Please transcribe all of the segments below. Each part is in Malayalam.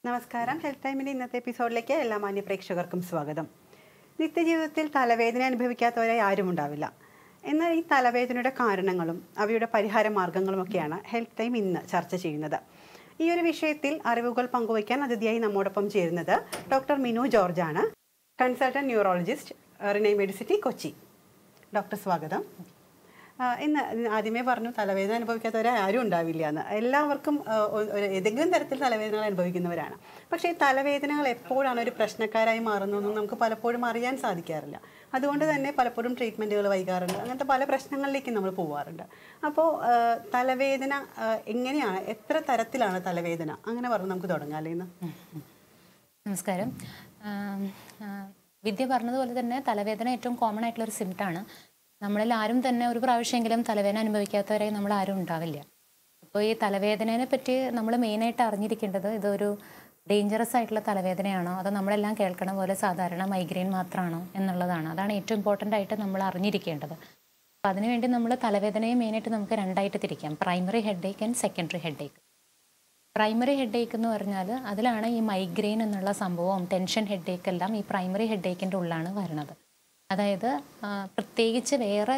നമസ്കാരം ഹെൽത്ത് ടൈമിൻ്റെ ഇന്നത്തെ എപ്പിസോഡിലേക്ക് എല്ലാ മാന്യ പ്രേക്ഷകർക്കും സ്വാഗതം നിത്യജീവിതത്തിൽ തലവേദന അനുഭവിക്കാത്തവരായി ആരും ഉണ്ടാവില്ല എന്നാൽ ഈ തലവേദനയുടെ കാരണങ്ങളും അവയുടെ പരിഹാര മാർഗങ്ങളുമൊക്കെയാണ് ഹെൽത്ത് ടൈം ഇന്ന് ചർച്ച ചെയ്യുന്നത് ഈ ഒരു വിഷയത്തിൽ അറിവുകൾ പങ്കുവയ്ക്കാൻ അതിഥിയായി നമ്മോടൊപ്പം ചേരുന്നത് ഡോക്ടർ മിനു ജോർജാണ് consultant neurologist Renai Medicity Kochi doctor സ്വാഗതം ആ, ഇന്ന് ആദ്യമേ പറഞ്ഞു തലവേദന അനുഭവിക്കാത്തവരെ ആരും ഉണ്ടാവില്ല എന്ന് എല്ലാവർക്കും ആ, ഒ- ഒരു ഏതെങ്കിലും തരത്തിൽ തലവേദനകൾ അനുഭവിക്കുന്നവരാണ് പക്ഷേ ഈ തലവേദനകൾ എപ്പോഴാണ് ഒരു പ്രശ്നക്കാരായി മാറുന്നതെന്നും നമുക്ക് പലപ്പോഴും അറിയാൻ സാധിക്കാറില്ല അതുകൊണ്ട് തന്നെ പലപ്പോഴും ട്രീറ്റ്മെൻറ്റുകൾ വൈകാറുണ്ട് അങ്ങനത്തെ പല പ്രശ്നങ്ങളിലേക്ക് നമ്മൾ പോവാറുണ്ട് അപ്പോൾ ആ, തലവേദന ആ, എങ്ങനെയാണ് എത്ര തരത്തിലാണ് തലവേദന അങ്ങനെ പറഞ്ഞ് നമുക്ക് തുടങ്ങാം അല്ലേ ഇന്ന് നമസ്കാരം ആം, ആ, വിദ്യ പറഞ്ഞതുപോലെ തന്നെ തലവേദന ഏറ്റവും കോമൺ ആയിട്ടുള്ള ഒരു സിംറ്റാണ് നമ്മളിൽ ആരും തന്നെ ഒരു പ്രാവശ്യമെങ്കിലും തലവേദന അനുഭവിക്കാത്തവരെ നമ്മൾ ആരും ഉണ്ടാവില്ല അപ്പോൾ ഈ തലവേദനയെ പറ്റി നമ്മൾ മെയിനായിട്ട് അറിഞ്ഞിരിക്കേണ്ടത് ഇതൊരു ഡേഞ്ചറസ് ആയിട്ടുള്ള തലവേദനയാണോ അതോ നമ്മളെല്ലാം കേൾക്കണ പോലെ സാധാരണ മൈഗ്രെയിൻ മാത്രമാണോ എന്നുള്ളതാണ് അതാണ് ഏറ്റവും ഇമ്പോർട്ടൻ്റ് ആയിട്ട് നമ്മൾ അറിഞ്ഞിരിക്കേണ്ടത് അപ്പോൾ അതിനുവേണ്ടി നമ്മൾ തലവേദനയെ മെയിനായിട്ട് നമുക്ക് രണ്ടായിട്ട് തിരിക്കാം primary headache and secondary headache primary headache എന്ന് പറഞ്ഞാൽ അതിലാണ് ഈ മൈഗ്രെയിൻ എന്നുള്ള സംഭവം ടെൻഷൻ ഹെഡ് ഏക്ക് എല്ലാം ഈ പ്രൈമറി ഹെഡ് ഏക്കിൻ്റെ ഉള്ളിലാണ് വരുന്നത് അതായത് ആ, പ്രത്യേകിച്ച് വേറെ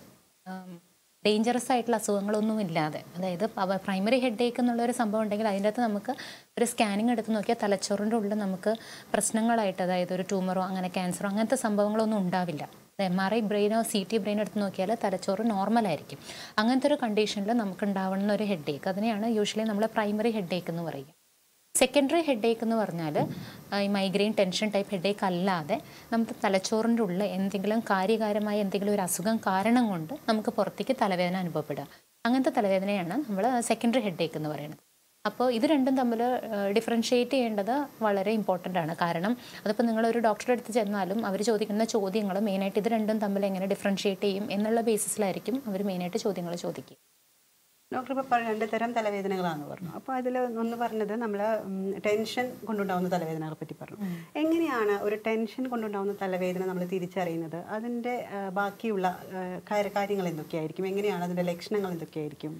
ഡേഞ്ചറസ് ആയിട്ടുള്ള അസുഖങ്ങളൊന്നും ഇല്ലാതെ അതായത് പ്രൈമറി ഹെഡ് ഏക്ക് എന്നുള്ള ഒരു സംഭവം ഉണ്ടെങ്കിൽ അതിൻ്റെ അകത്ത് നമുക്ക് ഒരു സ്കാനിങ് എടുത്ത് നോക്കിയാൽ തലച്ചോറിൻ്റെ ഉള്ളിൽ നമുക്ക് പ്രശ്നങ്ങളായിട്ട് അതായത് ഒരു ട്യൂമറോ അങ്ങനെ ക്യാൻസറോ അങ്ങനത്തെ സംഭവങ്ങളൊന്നും ഉണ്ടാവില്ല എം ആർ ഐ ബ്രെയിനോ സി ടി ബ്രെയിൻ എടുത്ത് നോക്കിയാൽ തലച്ചോറ് നോർമൽ ആയിരിക്കും അങ്ങനത്തെ ഒരു കണ്ടീഷനിൽ നമുക്ക് ഉണ്ടാവുന്ന ഒരു ഹെഡ് ഏക്ക് അതിനെയാണ് യൂഷ്വലി നമ്മൾ പ്രൈമറി ഹെഡ് ഏക്ക് എന്ന് പറയുക സെക്കൻഡറി ഹെഡ് ഏക്ക് എന്ന് പറഞ്ഞാൽ ഈ migraine tension type headache അല്ലാതെ നമുക്ക് തലച്ചോറിൻ്റെ ഉള്ളിൽ എന്തെങ്കിലും കാര്യകാരമായ എന്തെങ്കിലും ഒരു അസുഖം കാരണം കൊണ്ട് നമുക്ക് പുറത്തേക്ക് തലവേദന അനുഭവപ്പെടുക അങ്ങനത്തെ തലവേദനയാണ് നമ്മൾ സെക്കൻഡറി ഹെഡ് ഏക്ക് എന്ന് പറയുന്നത് അപ്പോൾ ഇത് രണ്ടും തമ്മിൽ ഡിഫറൻഷ്യേറ്റ് ചെയ്യേണ്ടത് വളരെ ഇമ്പോർട്ടൻ്റ് ആണ് കാരണം അതിപ്പോൾ നിങ്ങളൊരു ഡോക്ടറുടെ അടുത്ത് ചെന്നാലും അവർ ചോദിക്കുന്ന ചോദ്യങ്ങൾ മെയിനായിട്ട് ഇത് രണ്ടും തമ്മിൽ എങ്ങനെ ഡിഫറൻഷ്യേറ്റ് ചെയ്യും എന്നുള്ള ബേസിസിലായിരിക്കും അവർ മെയിനായിട്ട് ചോദ്യങ്ങൾ ചോദിക്കുക ഡോക്ടർ ഇപ്പോൾ രണ്ട് തരം തലവേദനകളാണെന്ന് പറഞ്ഞു അപ്പോൾ അതിൽ ഒന്ന് പറഞ്ഞത് നമ്മൾ ടെൻഷൻ കൊണ്ടുണ്ടാവുന്ന തലവേദനകളെ പറ്റി പറഞ്ഞു എങ്ങനെയാണ് ഒരു ടെൻഷൻ കൊണ്ടുണ്ടാവുന്ന തലവേദന നമ്മൾ തിരിച്ചറിയുന്നത് അതിൻ്റെ ആ, ബാക്കിയുള്ള ആ, കാര്യ- കാര്യങ്ങൾ എന്തൊക്കെയായിരിക്കും എങ്ങനെയാണ് അതിൻ്റെ ലക്ഷണങ്ങൾ എന്തൊക്കെയായിരിക്കും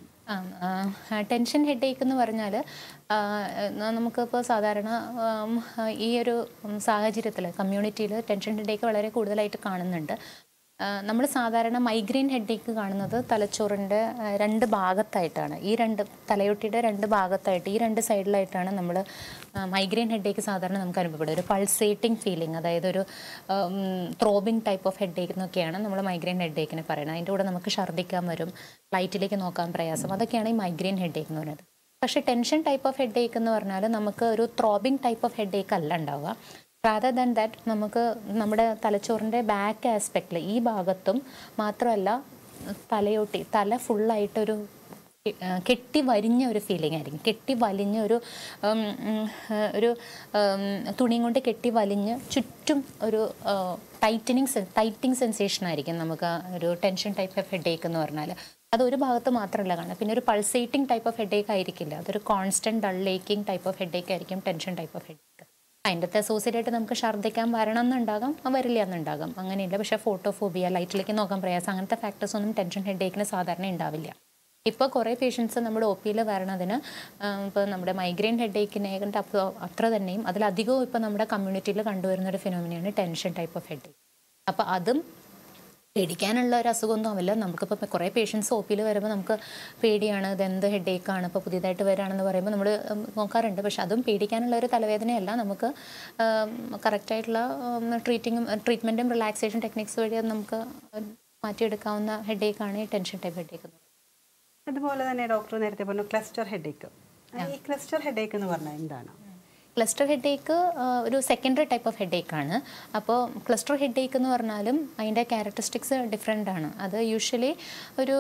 ടെൻഷൻ ഹെഡ് ഏക്ക് എന്ന് പറഞ്ഞാൽ നമുക്കിപ്പോൾ സാധാരണ ആം, ഈ ഒരു സാഹചര്യത്തിൽ കമ്മ്യൂണിറ്റിയിൽ ടെൻഷൻ ഹെഡ് ഏക്ക് വളരെ കൂടുതലായിട്ട് കാണുന്നുണ്ട് നമ്മൾ സാധാരണ മൈഗ്രെയിൻ ഹെഡ് ഏക്ക് കാണുന്നത് തലച്ചോറിൻ്റെ ആ, രണ്ട് ഭാഗത്തായിട്ടാണ് ഈ രണ്ട് തലയൊട്ടിയുടെ രണ്ട് ഭാഗത്തായിട്ട് ഈ രണ്ട് സൈഡിലായിട്ടാണ് നമ്മൾ മൈഗ്രെയിൻ ഹെഡ് ഏക്ക് സാധാരണ നമുക്ക് അനുഭവപ്പെടുക ഒരു പൾസേറ്റിംഗ് ഫീലിംഗ് അതായത് ഒരു throbbing type of headache എന്നൊക്കെയാണ് നമ്മൾ മൈഗ്രെയിൻ ഹെഡ് ഏക്കിനെ പറയുന്നത് അതിൻ്റെ കൂടെ നമുക്ക് ഛർദ്ദിക്കാൻ വരും ലൈറ്റിലേക്ക് നോക്കാൻ പ്രയാസം അതൊക്കെയാണ് ഈ മൈഗ്രെയിൻ ഹെഡ് ഏക്ക് എന്ന് പറയുന്നത് പക്ഷേ tension type of headache എന്ന് പറഞ്ഞാൽ നമുക്ക് ഒരു throbbing type of headache അല്ല ഉണ്ടാവുക റാദർ ദാൻ ദാറ്റ് നമുക്ക് നമ്മുടെ തലച്ചോറിൻ്റെ ബാക്ക് ആസ്പെക്റ്റിൽ ഈ ഭാഗത്തും മാത്രമല്ല തലയൊട്ടി തല ഫുള്ളായിട്ടൊരു ആ, കെട്ടി വരിഞ്ഞ ഒരു ഫീലിംഗ് ആയിരിക്കും കെട്ടി വലിഞ്ഞ ഒരു ഉം, ഉം, ഒരു ഉം, തുണിയും കൊണ്ട് കെട്ടി വലിഞ്ഞ് ചുറ്റും ഒരു ടൈറ്റനിങ് ടൈറ്റിങ് സെൻസേഷൻ ആയിരിക്കും നമുക്ക് ആ ഒരു tension type of headache എന്ന് പറഞ്ഞാൽ അത് ഒരു ഭാഗത്ത് മാത്രമല്ല കാണുക പിന്നെ ഒരു pulsating type of headache ആയിരിക്കില്ല അതൊരു constant dull aching type of headache ആയിരിക്കും tension type of headache അതിൻ്റെ അകത്ത് അസോസിയേറ്റ് ആയിട്ട് നമുക്ക് ഛർദ്ദിക്കാൻ വരണം എന്നുണ്ടാകാം ആ വരില്ല എന്നുണ്ടാകാം അങ്ങനെയില്ല പക്ഷേ ഫോട്ടോഫോബിയ ലൈറ്റിലേക്ക് നോക്കാൻ പ്രയാസം അങ്ങനത്തെ ഫാക്ടേഴ്സ് ഒന്നും ടെൻഷൻ ഹെഡ് ഏക്കിന് സാധാരണ ഉണ്ടാവില്ല ഇപ്പോൾ കുറേ പേഷ്യൻസ് നമ്മുടെ ഒ പിയിൽ വരണതിന് ഇപ്പോൾ നമ്മുടെ മൈഗ്രെയിൻ ഹെഡ് ഏക്കിനെ അപ്പോൾ അത്ര തന്നെയും അതിലധികവും ഇപ്പോൾ നമ്മുടെ കമ്മ്യൂണിറ്റിയിൽ കണ്ടുവരുന്ന ഒരു ഫിനോമിനയാണ് tension type of headache അപ്പോൾ അതും പേടിക്കാനുള്ള ഒരു അസുഖമൊന്നും ആവില്ല നമുക്കിപ്പോൾ കുറേ പേഷ്യൻസ് ഒ പിയിൽ വരുമ്പോൾ നമുക്ക് പേടിയാണ് ഇത് എന്ത് ഹെഡ് ഏക്കാണ് ഇപ്പോൾ പുതിയതായിട്ട് വരികയാണെന്ന് പറയുമ്പോൾ നമ്മൾ നോക്കാറുണ്ട് പക്ഷെ അതും പേടിക്കാനുള്ള ഒരു തലവേദനയല്ല നമുക്ക് കറക്റ്റായിട്ടുള്ള ട്രീറ്റിങ്ങും ട്രീറ്റ്മെൻറ്റും റിലാക്സേഷൻ ടെക്നിക്സ് വഴി അത് നമുക്ക് മാറ്റിയെടുക്കാവുന്ന ഹെഡ് ഏക്കാണ് ഈ ടെൻഷൻ ടൈപ്പ് ഹെഡ് ഏക്ക് അതുപോലെ തന്നെ ഡോക്ടർ നേരത്തെ പറഞ്ഞു ക്ലസ്റ്റർ ഹെഡേക്ക് ഈ ക്ലസ്റ്റർ ഹെഡേക്ക് എന്ന് പറഞ്ഞാൽ എന്താണ് ക്ലസ്റ്റർ ഹെഡ് ഏക്ക് ഒരു സെക്കൻഡറി ടൈപ്പ് ഓഫ് ഹെഡ് ഏക്കാണ് അപ്പോൾ ക്ലസ്റ്റർ ഹെഡ് ഏക്ക് എന്ന് പറഞ്ഞാലും അതിൻ്റെ ക്യാരക്ടറിസ്റ്റിക്സ് ഡിഫറെൻ്റ് ആണ് അത് യൂഷ്വലി ഒരു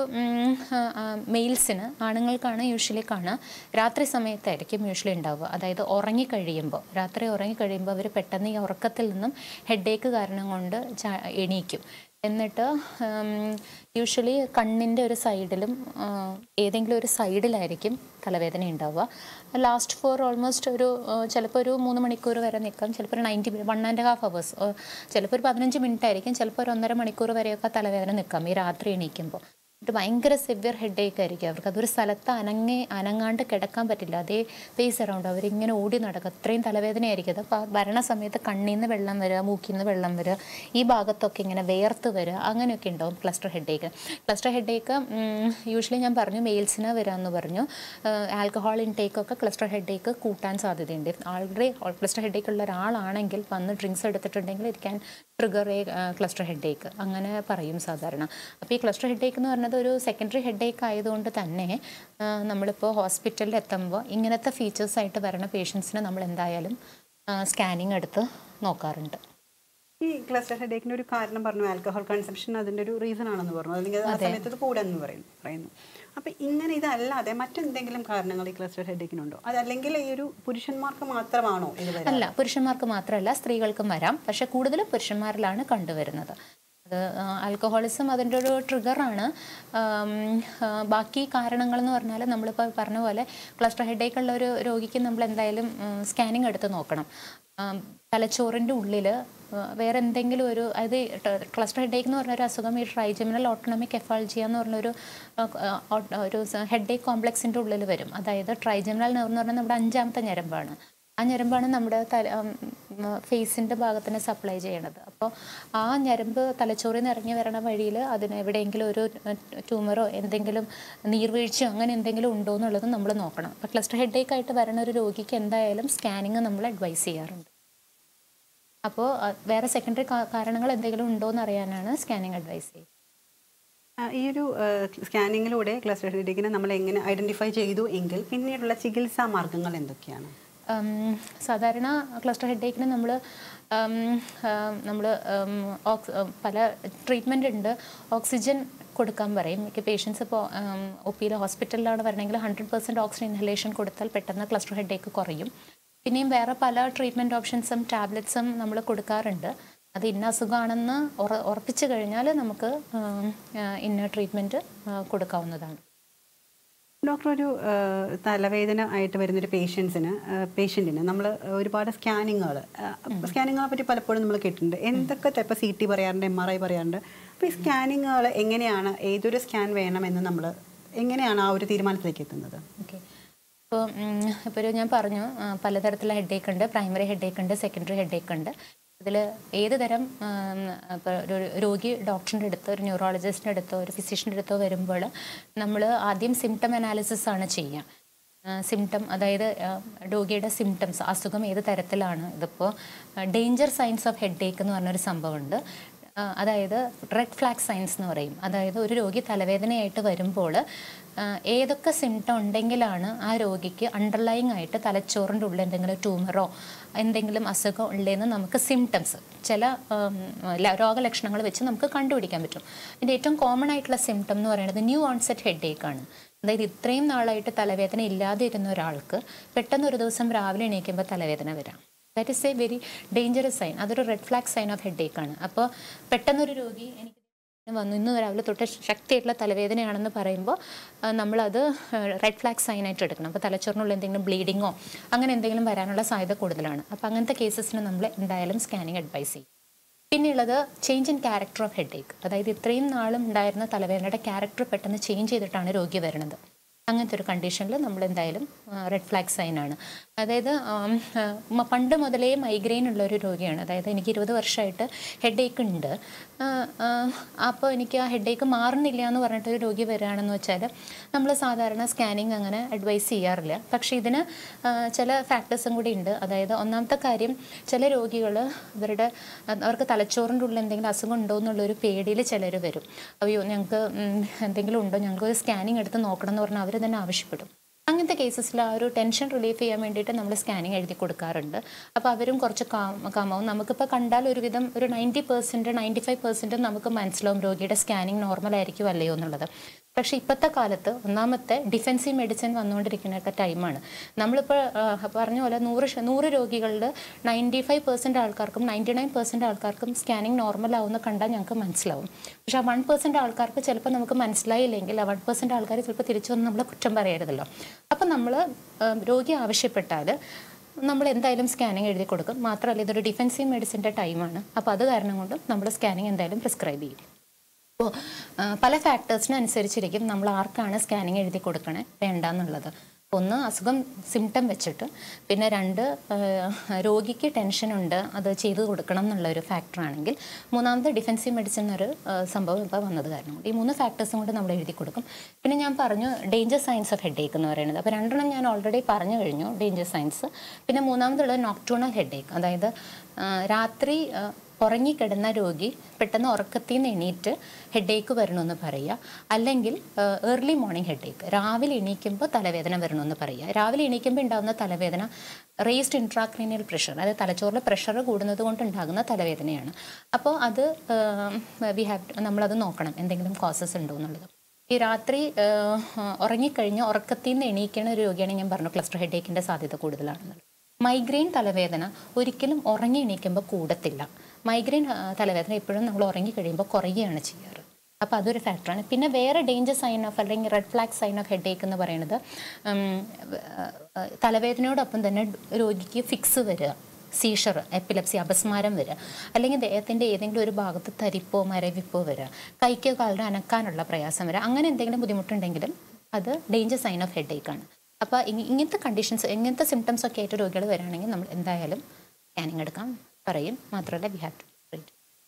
മെയിൽസിന് ആണുങ്ങൾക്കാണ് യൂഷ്വലി കാണുക രാത്രി സമയത്തായിരിക്കും യൂഷ്വലി ഉണ്ടാവുക അതായത് ഉറങ്ങിക്കഴിയുമ്പോൾ രാത്രി ഉറങ്ങിക്കഴിയുമ്പോൾ അവർ പെട്ടെന്ന് ഈ ഉറക്കത്തിൽ നിന്നും ഹെഡ് ഏക്ക് കാരണം കൊണ്ട് ചാ- എണീക്കും എന്നിട്ട് യൂഷ്വലി കണ്ണിൻ്റെ ഒരു സൈഡിലും ഏതെങ്കിലും ഒരു സൈഡിലായിരിക്കും തലവേദന ഉണ്ടാവുക ലാസ്റ്റ് ഫോർ ഓൾമോസ്റ്റ് ഒരു ചിലപ്പോൾ ഒരു മൂന്ന് മണിക്കൂർ വരെ നിൽക്കാം ചിലപ്പോൾ ഒരു ninety one and half hours ചിലപ്പോൾ ഒരു പതിനഞ്ച് മിനിറ്റ് ആയിരിക്കും ചിലപ്പോൾ ഒരു ഒന്നര മണിക്കൂർ വരെയൊക്കെ തലവേദന നിൽക്കാം ഈ രാത്രി എണീക്കുമ്പോൾ ഒരു ഭയങ്കര സിവിയർ ഹെഡേക്ക് ആയിരിക്കും അവർക്ക് അതൊരു സ്ഥലത്ത് അനങ്ങി അനങ്ങാണ്ട് കിടക്കാൻ പറ്റില്ല അതേ പേസ് അറൗണ്ട് അവരിങ്ങനെ ഓടി നടക്കുക അത്രയും തലവേദനയായിരിക്കും അത് അപ്പോൾ വരണ സമയത്ത് കണ്ണിൽ നിന്ന് വെള്ളം വരിക മൂക്കിൽ നിന്ന് വെള്ളം വരിക ഈ ഭാഗത്തൊക്കെ ഇങ്ങനെ വേർത്ത് വരിക അങ്ങനെയൊക്കെ ഉണ്ടാവും cluster headache cluster headache usually ഞാൻ പറഞ്ഞു മെയിൽസിന് വരാമെന്ന് പറഞ്ഞു ആൽക്കഹോൾ ഇൻടേക്ക് ഒക്കെ ക്ലസ്റ്റർ ഹെഡേക്ക് കൂട്ടാൻ സാധ്യതയുണ്ട് ആൾറെഡി ക്ലസ്റ്റർ ഹെഡേക്ക് ഉള്ള ഒരാളാണെങ്കിൽ വന്ന് ഡ്രിങ്ക്സ് എടുത്തിട്ടുണ്ടെങ്കിൽ it can trigger a cluster headache അങ്ങനെ പറയും സാധാരണ അപ്പോൾ ഈ ക്ലസ്റ്റർ ഹെഡേക്ക് എന്ന് പറഞ്ഞത് ഒരു സെക്കൻഡറി ഹെഡേക്ക് ആയതുകൊണ്ട് തന്നെ ആ, നമ്മളിപ്പോൾ ഹോസ്പിറ്റലിൽ എത്തുമ്പോൾ ഇങ്ങനത്തെ ഫീച്ചേഴ്സ് ആയിട്ട് വരുന്ന പേഷ്യൻസിന് നമ്മൾ എന്തായാലും സ്കാനിങ് എടുത്ത് നോക്കാറുണ്ട് ഈ ക്ലസ്റ്റർ ഹെഡേക്കിന് ഒരു കാരണം പറഞ്ഞു ആൽക്കഹോൾ കൺസംഷൻ അതിന്റെ ഒരു റീസൺ ആണെന്ന് പറഞ്ഞു അല്ലെങ്കിൽ ആ സമയത്ത് ഇത് കൂടെന്ന് പറയുന്നു പറയുന്നു അപ്പൊ ഇങ്ങനെ ഇതല്ലാതെ മറ്റെന്തെങ്കിലും കാരണങ്ങൾ ഈ ക്ലസ്റ്റർ ഹെഡേക്കിനുണ്ടോ അതല്ലെങ്കിൽ ഈ ഒരു പുരുഷന്മാർക്ക് മാത്രമാണോ ഇത് വരാൻ അല്ല പുരുഷന്മാർക്ക് മാത്രമല്ല സ്ത്രീകൾക്കും വരാം പക്ഷെ കൂടുതലും പുരുഷന്മാരിലാണ് കണ്ടുവരുന്നത് അത് ആൽക്കഹോളിസം അതിൻ്റെ ഒരു ട്രിഗറാണ് ബാക്കി കാരണങ്ങൾ എന്ന് പറഞ്ഞാൽ നമ്മളിപ്പോൾ പറഞ്ഞ പോലെ ക്ലസ്റ്റർ ഹെഡേക്ക് ഉള്ള ഒരു രോഗിക്ക് നമ്മൾ എന്തായാലും സ്കാനിങ് എടുത്ത് നോക്കണം ആം, തലച്ചോറിൻ്റെ ഉള്ളിൽ വേറെ എന്തെങ്കിലും ഒരു അതായത് ക്ലസ്റ്റർ ഹെഡേക്ക് എന്ന് പറഞ്ഞ ഒരു അസുഖം ഈ ട്രൈജമിനൽ ഓട്ടോണമിക് എഫാൾജിയ എന്ന് പറഞ്ഞൊരു ആ, ആ, ഒരു ഹെഡേക്ക് കോംപ്ലക്സിൻ്റെ ഉള്ളിൽ വരും അതായത് ട്രൈജമിനൽ നെർവ് എന്ന് പറഞ്ഞാൽ നമ്മുടെ അഞ്ചാമത്തെ ഞരമ്പാണ് ആ ഞരമ്പാണ് നമ്മുടെ തല ഫേസിൻ്റെ ഭാഗത്തിന് സപ്ലൈ ചെയ്യണത് അപ്പോൾ ആ ഞരമ്പ് തലച്ചോറിൽ നിന്ന് ഇറങ്ങി വരണ വഴിയിൽ അതിന് എവിടെയെങ്കിലും ഒരു ട്യൂമറോ എന്തെങ്കിലും നീർവീഴ്ചയോ അങ്ങനെ എന്തെങ്കിലും ഉണ്ടോ എന്നുള്ളത് നമ്മൾ നോക്കണം അപ്പോൾ ക്ലസ്റ്റർ ഹെഡേക്ക് ആയിട്ട് വരണ ഒരു രോഗിക്ക് എന്തായാലും സ്കാനിങ് നമ്മൾ അഡ്വൈസ് ചെയ്യാറുണ്ട് അപ്പോൾ വേറെ സെക്കൻഡറി കാരണങ്ങൾ എന്തെങ്കിലും ഉണ്ടോ എന്ന് അറിയാനാണ് സ്കാനിങ് അഡ്വൈസ് ചെയ്യുക ആ, ഈ ഒരു സ്കാനിങ്ങിലൂടെ ക്ലസ്റ്റർ ഹെഡേക്കിനെ നമ്മൾ എങ്ങനെ ഐഡന്റിഫൈ ചെയ്തു എങ്കിൽ പിന്നീടുള്ള ചികിത്സാ മാർഗങ്ങൾ എന്തൊക്കെയാണ് ഉം, സാധാരണ ക്ലസ്റ്റർ ഹെഡേക്കിന് നമ്മൾ നമ്മൾ പല ട്രീറ്റ്മെൻ്റ് ഉണ്ട് ഓക്സിജൻ കൊടുക്കാൻ പറയും മിക്ക പേഷ്യൻസ് ഇപ്പോൾ ഒ പിയിൽ ഹോസ്പിറ്റലിലാണ് വരണമെങ്കിൽ ഹൺഡ്രഡ് പെർസെൻറ്റ് ഓക്സിജൻ ഇൻഹലേഷൻ കൊടുത്താൽ പെട്ടെന്ന് ക്ലസ്റ്റർ ഹെഡേക്ക് കുറയും പിന്നെയും വേറെ പല ട്രീറ്റ്മെൻറ്റ് ഓപ്ഷൻസും ടാബ്ലറ്റ്സും നമ്മൾ കൊടുക്കാറുണ്ട് അത് ഇന്ന അസുഖമാണെന്ന് ഉറ ഉറപ്പിച്ചു കഴിഞ്ഞാൽ നമുക്ക് ഉം, ആ, ഇന്ന ട്രീറ്റ്മെൻറ്റ് കൊടുക്കാവുന്നതാണ് ഡോക്ടർ ഒരു ആ, തലവേദന ആയിട്ട് വരുന്നൊരു പേഷ്യൻസിന് പേഷ്യൻറ്റിന് നമ്മൾ ഒരുപാട് സ്കാനിങ്ങുകൾ സ്കാനിങ്ങുകളെ പറ്റി പലപ്പോഴും നമ്മൾ കേട്ടിട്ടുണ്ട് എന്തൊക്കെ ഇപ്പോൾ സി ടി പറയാറുണ്ട് എം ആർ ഐ പറയാറുണ്ട് അപ്പോൾ ഈ സ്കാനിങ്ങുകൾ എങ്ങനെയാണ് ഏതൊരു സ്കാൻ വേണമെന്ന് നമ്മൾ എങ്ങനെയാണ് ആ ഒരു തീരുമാനത്തിലേക്ക് എത്തുന്നത് ഓക്കെ ഇപ്പോൾ ഇപ്പോൾ ഒരു ഞാൻ പറഞ്ഞു ആ, പലതരത്തിലുള്ള ഹെഡേക്ക് ഉണ്ട് പ്രൈമറി ഹെഡേക്ക് ഉണ്ട് സെക്കൻഡറി ഹെഡേക്ക് ഉണ്ട് ഇതിൽ ഏത് തരം ഇപ്പോൾ ഒരു രോഗി ഡോക്ടറിൻ്റെ അടുത്തോ ഒരു ന്യൂറോളജിസ്റ്റിൻ്റെ അടുത്തോ ഒരു ഫിസിഷ്യൻ്റെ അടുത്തോ വരുമ്പോൾ നമ്മൾ ആദ്യം സിംറ്റം അനാലിസിസ് ആണ് ചെയ്യുക സിംറ്റം അതായത് ആ, രോഗിയുടെ സിംറ്റംസ് അസുഖം ഏത് തരത്തിലാണ് ഇതിപ്പോൾ ഡേഞ്ചർ സൈൻസ് ഓഫ് ഹെഡേക്ക് എന്ന് പറഞ്ഞൊരു സംഭവമുണ്ട് ആ, അതായത് റെഡ് ഫ്ലാഗ് സൈൻസ് എന്ന് പറയും അതായത് ഒരു രോഗി തലവേദനയായിട്ട് വരുമ്പോൾ ആ, ഏതൊക്കെ സിംറ്റം ഉണ്ടെങ്കിലാണ് ആ രോഗിക്ക് അണ്ടർലൈങ് ആയിട്ട് തലച്ചോറിൻ്റെ ഉള്ളിൽ എന്തെങ്കിലും ട്യൂമറോ എന്തെങ്കിലും അസുഖം ഉള്ളതെന്ന് നമുക്ക് സിംറ്റംസ് ചില ഉം, ല- രോഗലക്ഷണങ്ങൾ വെച്ച് നമുക്ക് കണ്ടുപിടിക്കാൻ പറ്റും ഇതിൻ്റെ ഏറ്റവും കോമൺ ആയിട്ടുള്ള സിംറ്റം എന്ന് പറയുന്നത് ന്യൂ ഓൺസെറ്റ് ഹെഡേക്ക് ആണ് അതായത് ഇത്രയും നാളായിട്ട് തലവേദന ഇല്ലാതെ ഇരുന്ന ഒരാൾക്ക് പെട്ടെന്ന് ഒരു ദിവസം രാവിലെ എണീക്കുമ്പോൾ തലവേദന വരാം that is a very dangerous sign അതൊരു red flag sign of headache ആണ് അപ്പോൾ പെട്ടെന്നൊരു രോഗി എനിക്ക് വന്നു ഇന്ന് രാവിലെ തൊട്ട് ശക്തിയായിട്ടുള്ള തലവേദനയാണെന്ന് പറയുമ്പോൾ ആ, നമ്മളത് റെഡ് ഫ്ലാഗ് സൈൻ ആയിട്ട് എടുക്കണം അപ്പോൾ തലച്ചോറിനുള്ള എന്തെങ്കിലും ബ്ലീഡിങ്ങോ അങ്ങനെ എന്തെങ്കിലും വരാനുള്ള സാധ്യത കൂടുതലാണ് അപ്പോൾ അങ്ങനത്തെ കേസസിന് നമ്മൾ എന്തായാലും സ്കാനിങ് അഡ്വൈസ് ചെയ്യും പിന്നെയുള്ളത് change in character of headache അതായത് ഇത്രയും നാളും ഉണ്ടായിരുന്ന തലവേദനയുടെ ക്യാരക്ടർ പെട്ടെന്ന് ചേഞ്ച് ചെയ്തിട്ടാണ് രോഗി വരുന്നത് അങ്ങനത്തെ ഒരു കണ്ടീഷനിൽ നമ്മൾ എന്തായാലും റെഡ് ഫ്ലാഗ് സൈൻ ആണ് അതായത് ആം, ആ, മ- പണ്ട് മുതലേ മൈഗ്രെയിൻ ഉള്ള ഒരു രോഗിയാണ് അതായത് എനിക്ക് ഇരുപത് വർഷമായിട്ട് ഹെഡേക്ക് ഉണ്ട് ആ, ആ, അപ്പോൾ എനിക്ക് ആ ഹെഡേക്ക് മാറുന്നില്ല എന്ന് പറഞ്ഞിട്ട് ഒരു രോഗി വരികയാണെന്ന് വെച്ചാൽ നമ്മൾ സാധാരണ സ്കാനിങ് അങ്ങനെ അഡ്വൈസ് ചെയ്യാറില്ല പക്ഷേ ഇതിന് ആ, ചില ഫാക്ടേഴ്സും കൂടി ഉണ്ട് അതായത് ഒന്നാമത്തെ കാര്യം ചില രോഗികൾ അവരുടെ അവർക്ക് തലച്ചോറിൻ്റെ ഉള്ളിൽ എന്തെങ്കിലും അസുഖം ഉണ്ടോ എന്നുള്ളൊരു പേടിയിൽ ചിലർ വരും അയ്യോ ഞങ്ങൾക്ക് ഉം, എന്തെങ്കിലും ഉണ്ടോ ഞങ്ങൾക്ക് ഒരു സ്കാനിങ് എടുത്ത് നോക്കണം എന്ന് പറഞ്ഞാൽ അവർ തന്നെ ആവശ്യപ്പെടും അങ്ങനത്തെ കേസസിൽ ആ ഒരു ടെൻഷൻ റിലീഫ് ചെയ്യാൻ വേണ്ടിയിട്ട് നമ്മൾ സ്കാനിങ് എഴുതി കൊടുക്കാറുണ്ട് അപ്പോൾ അവരും കുറച്ച് കാം കാമാവും നമുക്കിപ്പോൾ കണ്ടാൽ ഒരുവിധം ഒരു നയൻറ്റി പെർസെൻറ്റ് നയൻറ്റി ഫൈവ് പെർസെൻറ്റും നമുക്ക് മനസ്സിലാവും രോഗിയുടെ സ്കാനിങ് നോർമൽ ആയിരിക്കും അല്ലയോ എന്നുള്ളത് പക്ഷേ ഇപ്പോഴത്തെ കാലത്ത് ഒന്നാമത്തെ ഡിഫെൻസീവ് മെഡിസിൻ വന്നുകൊണ്ടിരിക്കുന്ന ടൈമാണ് നമ്മളിപ്പോൾ ആ, പറഞ്ഞ പോലെ നൂറ് ശ- നൂറ് രോഗികളിൽ നയൻറ്റി ഫൈവ് പെർസെൻറ്റ് ആൾക്കാർക്കും നയൻറ്റി നയൻ പെർസെൻറ്റ് ആൾക്കാർക്കും സ്കാനിങ് നോർമൽ ആവുമെന്ന് കണ്ടാൽ ഞങ്ങൾക്ക് മനസ്സിലാവും പക്ഷേ ആ വൺ പെർസെൻറ്റ് ആൾക്കാർക്ക് ചിലപ്പോൾ നമുക്ക് മനസ്സിലായില്ലെങ്കിൽ ആ വൺ പെർസെൻറ്റ് ആൾക്കാർ ചിലപ്പോൾ തിരിച്ചു വന്ന് നമ്മളെ കുറ്റം പറയരുതല്ലോ അപ്പം നമ്മൾ രോഗി ആവശ്യപ്പെട്ടാൽ നമ്മൾ എന്തായാലും സ്കാനിങ് എഴുതി കൊടുക്കും മാത്രമല്ല ഇതൊരു ഡിഫെൻസീവ് മെഡിസിൻ്റെ ടൈമാണ് അപ്പോൾ അത് കാരണം കൊണ്ടും നമ്മൾ സ്കാനിങ് എന്തായാലും പ്രിസ്ക്രൈബ് ചെയ്യും അപ്പോൾ പല ഫാക്ടേഴ്സിനനുസരിച്ചിരിക്കും നമ്മൾ ആർക്കാണ് സ്കാനിങ് എഴുതി കൊടുക്കണേ വേണ്ട എന്നുള്ളത് ഒന്ന് അസുഖം സിംറ്റം വെച്ചിട്ട് പിന്നെ രണ്ട് ആ, രോഗിക്ക് ടെൻഷൻ ഉണ്ട് അത് ചെയ്തു കൊടുക്കണം എന്നുള്ള ഒരു ഫാക്ടർ ആണെങ്കിൽ മൂന്നാമത് ഡിഫെൻസീവ് മെഡിസിൻ എന്നൊരു ആ, സംഭവം ഇപ്പോൾ വന്നത് കാരണം കൊണ്ട് ഈ മൂന്ന് ഫാക്ടേഴ്സും കൊണ്ട് നമ്മൾ എഴുതി കൊടുക്കും പിന്നെ ഞാൻ പറഞ്ഞു danger signs of headache എന്ന് പറയുന്നത് അപ്പോൾ രണ്ടെണ്ണം ഞാൻ ഓൾറെഡി പറഞ്ഞു കഴിഞ്ഞു ഡേഞ്ചർ സയൻസ് പിന്നെ മൂന്നാമതുള്ളത് നോക്ടൂണൽ ഹെഡ് ഏക്ക് അതായത് ആ, രാത്രി ആ, ഉറങ്ങിക്കിടന്ന രോഗി പെട്ടെന്ന് ഉറക്കത്തിൽ നിന്ന് എണീറ്റ് ഹെഡേക്ക് വരണമെന്ന് പറയുക അല്ലെങ്കിൽ ഏർലി മോർണിംഗ് ഹെഡേക്ക് രാവിലെ എണീക്കുമ്പോൾ തലവേദന വരണമെന്ന് പറയുക രാവിലെ എണീക്കുമ്പോൾ ഉണ്ടാകുന്ന തലവേദന റേസ്ഡ് ഇൻട്രാക്രീനിയൽ പ്രഷർ അതായത് തലച്ചോറിലെ പ്രഷർ കൂടുന്നത് കൊണ്ട് ഉണ്ടാകുന്ന തലവേദനയാണ് അപ്പോൾ അത് വി ഹാവ് നമ്മളത് നോക്കണം എന്തെങ്കിലും കോസസ് ഉണ്ടോ എന്നുള്ളത് ഈ രാത്രി ആ, ഉറങ്ങിക്കഴിഞ്ഞ് ഉറക്കത്തിൽ നിന്ന് എണീക്കണ ഒരു രോഗിയാണ് ഞാൻ പറഞ്ഞു ക്ലസ്റ്റർ ഹെഡേക്കിൻ്റെ സാധ്യത കൂടുതലാണെന്നുള്ളത് മൈഗ്രെയിൻ തലവേദന ഒരിക്കലും ഉറങ്ങി എണീക്കുമ്പോൾ കൂടത്തില്ല മൈഗ്രെയിൻ ആ, തലവേദന എപ്പോഴും നമ്മൾ ഉറങ്ങി കഴിയുമ്പോൾ കുറയുകയാണ് ചെയ്യാറ് അപ്പോൾ അതൊരു ഫാക്ടറാണ് പിന്നെ വേറെ ഡേഞ്ചർ സൈൻ ഓഫ് അല്ലെങ്കിൽ red flag sign of headache എന്ന് പറയുന്നത് ഉം, ആ, ആ, തലവേദനയോടൊപ്പം തന്നെ രോഗിക്ക് ഫിക്സ് വരിക സീഷർ എപ്പിലപ്സി അപസ്മാരം വരിക അല്ലെങ്കിൽ ദേഹത്തിൻ്റെ ഏതെങ്കിലും ഒരു ഭാഗത്ത് തരിപ്പോ മരവിപ്പോ വരിക കൈക്കോ കാലിനോ അനക്കാനുള്ള പ്രയാസം വരിക അങ്ങനെ എന്തെങ്കിലും ബുദ്ധിമുട്ടുണ്ടെങ്കിലും അത് ഡേഞ്ചർ സൈൻ ഓഫ് ഹെഡേക്ക് ആണ് അപ്പോൾ ഇങ്ങനത്തെ കണ്ടീഷൻസ് ഇങ്ങനത്തെ സിംറ്റംസ് ഒക്കെ ആയിട്ട് രോഗികൾ വരികയാണെങ്കിൽ നമ്മൾ എന്തായാലും സ്കാനിങ് എടുക്കാൻ പറയും മാത്രമല്ല we have to treat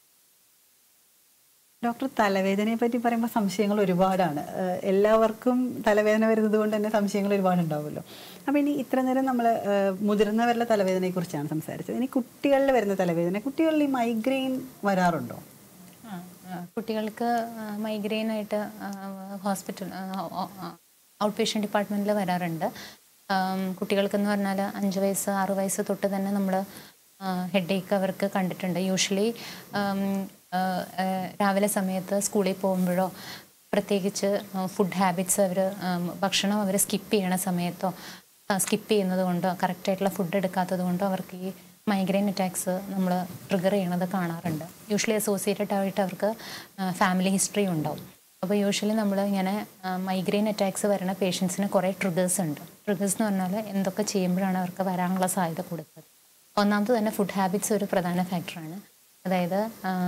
doctor തലവേദനയെ പറ്റി പറയുമ്പോൾ സംശയങ്ങൾ ഒരുപാടാണ് ഏഹ് എല്ലാവർക്കും തലവേദന വരുന്നത് കൊണ്ട് തന്നെ സംശയങ്ങൾ ഒരുപാടുണ്ടാവുമല്ലോ അപ്പോൾ ഇനി ഇത്ര നേരം നമ്മൾ മുതിർന്നവരുടെ തലവേദനയെ കുറിച്ചാണ് സംസാരിച്ചത് ഇനി കുട്ടികളിൽ വരുന്ന തലവേദന കുട്ടികളിൽ ഈ മൈഗ്രെയിൻ വരാറുണ്ടോ ആ, ആ, കുട്ടികൾക്ക് മൈഗ്രെയിൻ ആയിട്ട് ഹോസ്പിറ്റൽ ഔട്ട് പേഷ്യൻ്റ് ഡിപ്പാർട്ട്മെൻറ്റിൽ വരാറുണ്ട് ആം, കുട്ടികൾക്കെന്ന് പറഞ്ഞാൽ അഞ്ച് വയസ്സ് ആറ് വയസ്സ് തൊട്ട് തന്നെ നമ്മൾ ഹെഡേക്ക് അവർക്ക് കണ്ടിട്ടുണ്ട് യൂഷ്വലി രാവിലെ സമയത്ത് സ്കൂളിൽ പോകുമ്പോഴോ പ്രത്യേകിച്ച് ഫുഡ് ഹാബിറ്റ്സ് അവർ ഭക്ഷണം അവർ സ്കിപ്പ് ചെയ്യണ സമയത്തോ സ്കിപ്പ് ചെയ്യുന്നത് കൊണ്ടോ കറക്റ്റായിട്ടുള്ള ഫുഡ് എടുക്കാത്തത് കൊണ്ടോ അവർക്ക് ഈ മൈഗ്രെയിൻ അറ്റാക്സ് നമ്മൾ ട്രിഗർ ചെയ്യണത് കാണാറുണ്ട് യൂഷ്വലി അസോസിയേറ്റഡ് ആയിട്ട് അവർക്ക് ഫാമിലി ഹിസ്റ്ററി ഉണ്ടാവും അപ്പോൾ യൂഷ്വലി നമ്മൾ ഇങ്ങനെ മൈഗ്രെയിൻ അറ്റാക്സ് വരുന്ന പേഷ്യൻസിന് കുറേ ട്രിഗേഴ്സ് ഉണ്ട് ട്രിഗേഴ്സ് എന്ന് പറഞ്ഞാൽ എന്തൊക്കെ ചെയ്യുമ്പോഴാണ് അവർക്ക് വരാനുള്ള സാധ്യത കൂടുതൽ ഒന്നാമത് തന്നെ ഫുഡ് ഹാബിറ്റ്സ് ഒരു പ്രധാന ഫാക്ടറാണ് അതായത്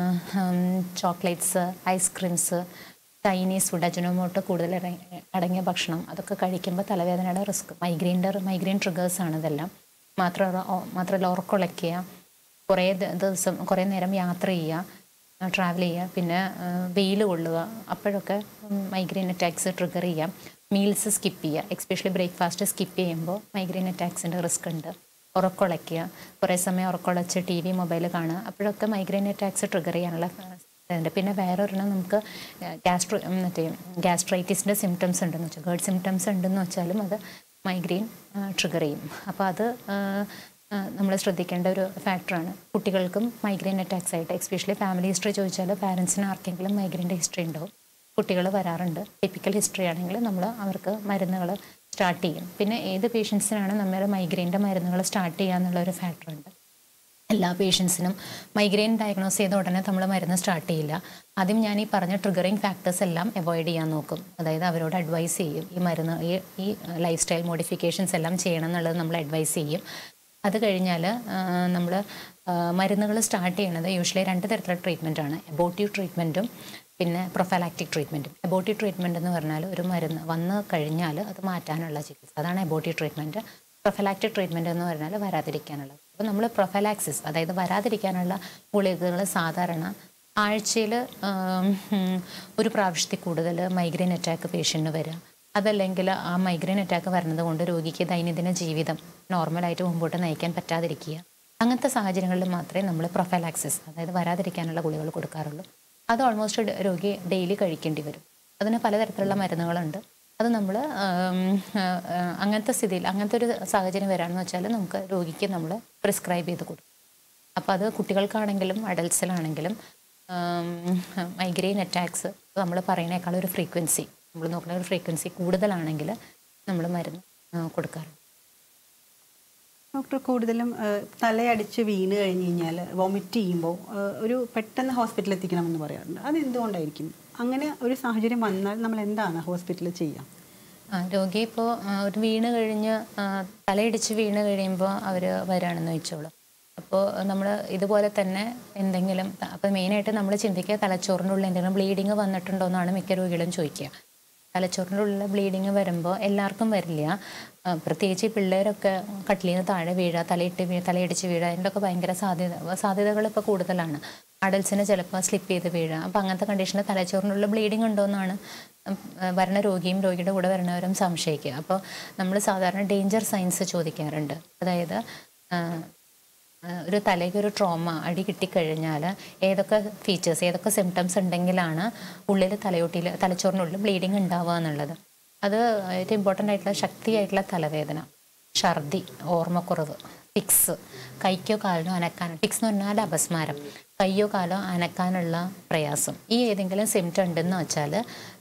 chocolates ice creams Chinese food Ajinomoto കൂടുതൽ ഇറങ്ങി- അടങ്ങിയ ഭക്ഷണം അതൊക്കെ കഴിക്കുമ്പോൾ തലവേദനയുടെ റിസ്ക് മൈഗ്രെയിൻ്റെ മൈഗ്രെയിൻ ട്രിഗേഴ്സാണ് ഇതെല്ലാം മാത്രമല്ല ഓ- മാത്രമല്ല ഉറക്കൊളയ്ക്കുക കുറേ ദ- ദിവസം കുറേ നേരം യാത്ര ചെയ്യുക ട്രാവൽ ചെയ്യുക പിന്നെ വെയിൽ കൊള്ളുക അപ്പോഴൊക്കെ മൈഗ്രെയിൻ അറ്റാക്സ് ട്രിഗർ ചെയ്യാം മീൽസ് സ്കിപ്പ് ചെയ്യുക എക്സ്പെഷ്യലി ബ്രേക്ക്ഫാസ്റ്റ് സ്കിപ്പ് ചെയ്യുമ്പോൾ മൈഗ്രെയിൻ അറ്റാക്സിൻ്റെ റിസ്ക് ഉണ്ട് ഉറക്കൊളയ്ക്കുക കുറേ സമയം ഉറക്കൊളച്ച് ടി വി മൊബൈൽ കാണുക അപ്പോഴൊക്കെ മൈഗ്രെയിൻ അറ്റാക്സ് ട്രിഗർ ചെയ്യാനുള്ള ഉണ്ട് പിന്നെ വേറൊരെണ്ണം നമുക്ക് ഗ്യാസ്ട്രോ മറ്റേ ഗ്യാസ്ട്രൈറ്റിസിൻ്റെ സിംറ്റംസ് ഉണ്ടെന്ന് വെച്ചാൽ ഗേർഡ് സിംറ്റംസ് ഉണ്ടെന്ന് വെച്ചാലും അത് മൈഗ്രെയിൻ ട്രിഗർ ചെയ്യും അപ്പോൾ അത് നമ്മൾ ശ്രദ്ധിക്കേണ്ട ഒരു ഫാക്ടറാണ് കുട്ടികൾക്കും മൈഗ്രെയിൻ അറ്റാക്സ് ആയിട്ട് എക്സ്പെഷ്യലി ഫാമിലി ഹിസ്റ്ററി ചോദിച്ചാൽ പാരൻസിന് ആർക്കെങ്കിലും മൈഗ്രെയിൻ്റെ ഹിസ്റ്ററി ഉണ്ടാവും കുട്ടികൾ വരാറുണ്ട് ടിപ്പിക്കൽ ഹിസ്റ്ററി ആണെങ്കിൽ നമ്മൾ അവർക്ക് മരുന്നുകൾ സ്റ്റാർട്ട് ചെയ്യും പിന്നെ ഏത് പേഷ്യൻസിനാണ് നമ്മൾ മൈഗ്രെയിൻ്റെ മരുന്നുകൾ സ്റ്റാർട്ട് ചെയ്യുക എന്നുള്ള ഒരു ഫാക്ടറുണ്ട് എല്ലാ പേഷ്യൻസിനും മൈഗ്രെയിൻ ഡയഗ്നോസ് ചെയ്ത ഉടനെ നമ്മൾ മരുന്ന് സ്റ്റാർട്ട് ചെയ്യില്ല ആദ്യം ഞാൻ ഈ പറഞ്ഞ ട്രിഗറിങ് ഫാക്ടേഴ്സ് എല്ലാം അവോയ്ഡ് ചെയ്യാൻ നോക്കും അതായത് അവരോട് അഡ്വൈസ് ചെയ്യും ഈ മരുന്ന് ഈ ഈ ലൈഫ് സ്റ്റൈൽ മോഡിഫിക്കേഷൻസ് എല്ലാം ചെയ്യണം എന്നുള്ളത് നമ്മൾ അഡ്വൈസ് ചെയ്യും അത് കഴിഞ്ഞാൽ നമ്മൾ മരുന്നുകൾ സ്റ്റാർട്ട് ചെയ്യണത് യൂഷ്വലി രണ്ട് തരത്തിലുള്ള ട്രീറ്റ്മെൻ്റ് ആണ് എബോട്ടീവ് ട്രീറ്റ്മെൻറ്റും പിന്നെ പ്രൊഫലാക്റ്റിക് ട്രീറ്റ്മെൻറ്റും എബോട്ടീവ് ട്രീറ്റ്മെൻറ്റ് എന്ന് പറഞ്ഞാൽ ഒരു മരുന്ന് വന്ന് കഴിഞ്ഞാൽ അത് മാറ്റാനുള്ള ചികിത്സ അതാണ് എബോട്ടീവ് ട്രീറ്റ്മെൻറ്റ് പ്രൊഫലാക്റ്റിക് ട്രീറ്റ്മെൻറ്റ് എന്ന് പറഞ്ഞാൽ വരാതിരിക്കാനുള്ളത് അപ്പോൾ നമ്മൾ പ്രൊഫലാക്സിസ് അതായത് വരാതിരിക്കാനുള്ള ഗുളികകൾ സാധാരണ ആഴ്ചയിൽ ഒരു പ്രാവശ്യത്തിൽ കൂടുതൽ മൈഗ്രെയിൻ അറ്റാക്ക് പേഷ്യൻറ്റിന് വരിക അതല്ലെങ്കിൽ ആ മൈഗ്രെയിൻ അറ്റാക്ക് വരുന്നത് കൊണ്ട് രോഗിക്ക് ദൈനംദിന ജീവിതം നോർമലായിട്ട് മുമ്പോട്ട് നയിക്കാൻ പറ്റാതിരിക്കുക അങ്ങനത്തെ സാഹചര്യങ്ങളിൽ മാത്രമേ നമ്മൾ പ്രൊഫലാക്സിസ് അതായത് വരാതിരിക്കാനുള്ള ഗുളികൾ കൊടുക്കാറുള്ളൂ അത് ഓൾമോസ്റ്റ് രോഗി ഡെയിലി കഴിക്കേണ്ടി വരും അതിന് പലതരത്തിലുള്ള മരുന്നുകളുണ്ട് അത് നമ്മൾ അങ്ങനത്തെ സ്ഥിതിയിൽ അങ്ങനത്തെ ഒരു സാഹചര്യം വരാമെന്ന് വെച്ചാൽ നമുക്ക് രോഗിക്ക് നമ്മൾ പ്രിസ്ക്രൈബ് ചെയ്ത് കൊടുക്കും അപ്പോൾ അത് കുട്ടികൾക്കാണെങ്കിലും അഡൽട്സിലാണെങ്കിലും മൈഗ്രെയിൻ അറ്റാക്സ് നമ്മൾ പറയുന്നേക്കാൾ ഒരു ഫ്രീക്വൻസി നമ്മൾ നോക്കുന്ന ഒരു ഫ്രീക്വൻസി കൂടുതലാണെങ്കിൽ നമ്മൾ മരുന്ന് ആ, കൊടുക്കാറുണ്ട് ഡോക്ടർ കൂടുതലും ഏഹ്, തലയടിച്ച് വീണ് കഴിഞ്ഞ് കഴിഞ്ഞാൽ വൊമിറ്റ് ചെയ്യുമ്പോൾ ഏഹ്, ഒരു പെട്ടെന്ന് ഹോസ്പിറ്റലിൽ എത്തിക്കണമെന്ന് പറയാറുണ്ട് അത് എന്തുകൊണ്ടായിരിക്കും അങ്ങനെ ഒരു സാഹചര്യം വന്നാൽ നമ്മൾ എന്താണ് ഹോസ്പിറ്റലിൽ ചെയ്യുക ആ രോഗി ഇപ്പോൾ ഒരു വീണ് കഴിഞ്ഞ് ആ, തലയിടിച്ച് വീണ് കഴിയുമ്പോൾ അവർ വരാണെന്ന് വെച്ചോളൂ അപ്പോൾ നമ്മൾ ഇതുപോലെ തന്നെ എന്തെങ്കിലും അപ്പോൾ മെയിനായിട്ട് നമ്മൾ ചിന്തിക്കുക തലച്ചോറിൻ്റെ ഉള്ളിൽ എന്തെങ്കിലും ബ്ലീഡിങ് വന്നിട്ടുണ്ടോ എന്നാണ് മിക്ക രോഗികളും ചോദിക്കുക തലച്ചോറിൻ്റെ ഉള്ളിൽ ബ്ലീഡിങ് വരുമ്പോൾ എല്ലാവർക്കും വരില്ല ആ, പ്രത്യേകിച്ച് ഈ പിള്ളേരൊക്കെ കട്ടിലിൽ നിന്ന് താഴെ വീഴുക തലയിട്ട് വീഴുക തലയിടിച്ച് വീഴുക അതിൻ്റെ ഒക്കെ ഭയങ്കര സാധ്യത സാധ്യതകൾ ഇപ്പോൾ കൂടുതലാണ് അഡൽസിന് ചിലപ്പോൾ സ്ലിപ്പ് ചെയ്ത് വീഴുക അപ്പോൾ അങ്ങനത്തെ കണ്ടീഷനിൽ തലച്ചോറിനുള്ള ബ്ലീഡിങ് ഉണ്ടോ എന്നാണ് ഉം, ആ, വരുന്ന രോഗിയും രോഗിയുടെ കൂടെ വരുന്നവരും സംശയിക്കുക അപ്പോൾ നമ്മൾ സാധാരണ ഡേഞ്ചർ സൈൻസ് ചോദിക്കാറുണ്ട് അതായത് ആ, ആ, ഒരു തലയ്ക്ക് ഒരു ട്രോമ അടി കിട്ടിക്കഴിഞ്ഞാൽ ഏതൊക്കെ ഫീച്ചേഴ്സ് ഏതൊക്കെ സിംറ്റംസ് ഉണ്ടെങ്കിലാണ് ഉള്ളിൽ തലയോട്ടിയിൽ തലച്ചോറിനുള്ളിൽ ബ്ലീഡിങ് ഉണ്ടാവുക എന്നുള്ളത് അത് ഏറ്റവും ഇമ്പോർട്ടൻ്റ് ആയിട്ടുള്ള ശക്തിയായിട്ടുള്ള തലവേദന ഛർദി ഓർമ്മക്കുറവ് ഫിക്സ് കൈക്കോ കാലിനോ അനക്കാൻ ഫിക്സ് എന്ന് പറഞ്ഞാൽ അപസ്മാരം കയ്യോ കാലോ അനക്കാനുള്ള പ്രയാസം ഈ ഏതെങ്കിലും സിംറ്റം ഉണ്ടെന്ന് വെച്ചാൽ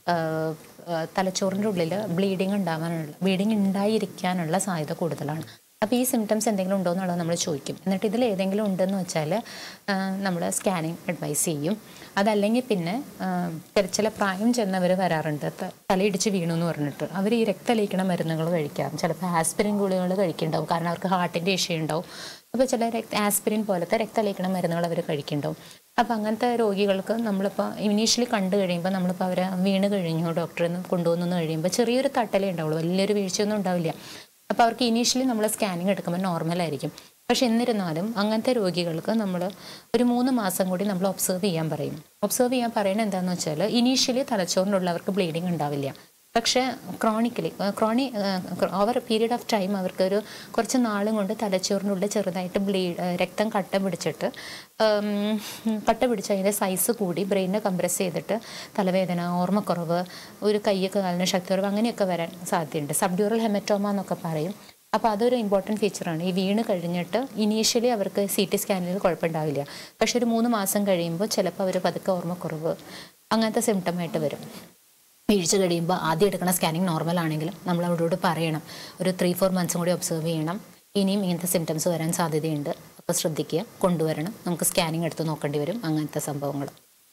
തലച്ചോറിൻ്റെ ഉള്ളിൽ ബ്ലീഡിങ് ഉണ്ടാവാനുള്ള ബ്ലീഡിങ് ഉണ്ടായിരിക്കാനുള്ള സാധ്യത കൂടുതലാണ് അപ്പോൾ ഈ സിംറ്റംസ് എന്തെങ്കിലും ഉണ്ടോ എന്നുള്ളത് നമ്മൾ ചോദിക്കും എന്നിട്ട് ഇതിൽ ഏതെങ്കിലും ഉണ്ടെന്ന് വെച്ചാൽ നമ്മൾ സ്കാനിങ് അഡ്വൈസ് ചെയ്യും അതല്ലെങ്കിൽ പിന്നെ ആ, ചില ചില പ്രായം ചെന്നവർ വരാറുണ്ട് ത- തലയിടിച്ച് വീണു എന്ന് പറഞ്ഞിട്ട് അവർ ഈ രക്തലയിക്കണ മരുന്നുകൾ കഴിക്കാം ചിലപ്പോൾ ആസ്പിരിൻ ഗുളികകൾ കഴിക്കുന്നുണ്ടാവും കാരണം അവർക്ക് ഹാർട്ടിൻ്റെ ഇഷ്യൂ ഉണ്ടാവും അപ്പോൾ ചില രക്ത ആസ്പിരിൻ പോലത്തെ രക്തലയിക്കണ മരുന്നുകൾ അവർ കഴിക്കുന്നുണ്ടാവും അപ്പോൾ അങ്ങനത്തെ രോഗികൾക്ക് നമ്മളിപ്പോൾ ഇനീഷ്യലി കണ്ടു കഴിയുമ്പോൾ നമ്മളിപ്പോൾ അവരെ വീണ് കഴിഞ്ഞു ഡോക്ടറിൽ നിന്ന് കൊണ്ടുവന്നു കഴിയുമ്പോൾ ചെറിയൊരു തട്ടലേ ഉണ്ടാവുള്ളൂ വലിയൊരു വീഴ്ചയൊന്നും ഉണ്ടാവില്ല അപ്പോൾ അവർക്ക് ഇനീഷ്യലി നമ്മൾ സ്കാനിങ് എടുക്കുമ്പോൾ നോർമലായിരിക്കും പക്ഷെ എന്നിരുന്നാലും അങ്ങനത്തെ രോഗികൾക്ക് നമ്മൾ ഒരു മൂന്ന് മാസം കൂടി നമ്മൾ ഒബ്സർവ് ചെയ്യാൻ പറയും ഒബ്സർവ് ചെയ്യാൻ പറയുന്നത് എന്താണെന്ന് വെച്ചാൽ ഇനീഷ്യലി തലച്ചോറിനുള്ളവർക്ക് ബ്ലീഡിങ് ഉണ്ടാവില്ല പക്ഷേ ക്രോണിക്കലി ക്രോണി ഓവർ പീരീഡ് ഓഫ് ടൈം അവർക്കൊരു കുറച്ച് നാളും കൊണ്ട് തലച്ചോറിനുള്ളിൽ ചെറുതായിട്ട് ബ്ലീ രക്തം കട്ട പിടിച്ചിട്ട് ഉം, കട്ട പിടിച്ച് അതിൻ്റെ സൈസ് കൂടി ബ്രെയിനെ കംപ്രസ് ചെയ്തിട്ട് തലവേദന ഓർമ്മക്കുറവ് ഒരു കൈയൊക്കെ കാലിന് ശക്തിക്കുറവ് അങ്ങനെയൊക്കെ വരാൻ സാധ്യതയുണ്ട് സബ്ഡ്യൂറൽ ഹെമറ്റോമ എന്നൊക്കെ പറയും അപ്പോൾ അതൊരു ഇമ്പോർട്ടൻറ്റ് ഫീച്ചറാണ് ഈ വീണ് കഴിഞ്ഞിട്ട് ഇനീഷ്യലി അവർക്ക് സി ടി സ്കാനിൽ കുഴപ്പമുണ്ടാവില്ല പക്ഷെ ഒരു മൂന്ന് മാസം കഴിയുമ്പോൾ ചിലപ്പോൾ അവർ പതുക്കെ ഓർമ്മക്കുറവ് അങ്ങനത്തെ സിംറ്റമായിട്ട് വരും വീഴ്ച കഴിയുമ്പോൾ ആദ്യം എടുക്കുന്ന സ്കാനിങ് നോർമൽ ആണെങ്കിലും നമ്മൾ അവരോട് പറയണം ഒരു ത്രീ ഫോർ മന്ത്സും കൂടി ഒബ്സർവ് ചെയ്യണം ഇനിയും ഇങ്ങനത്തെ സിംറ്റംസ് വരാൻ സാധ്യതയുണ്ട് അപ്പോൾ ശ്രദ്ധിക്കുക കൊണ്ടുവരണം നമുക്ക് സ്കാനിങ് എടുത്ത് നോക്കേണ്ടി വരും അങ്ങനത്തെ സംഭവങ്ങൾ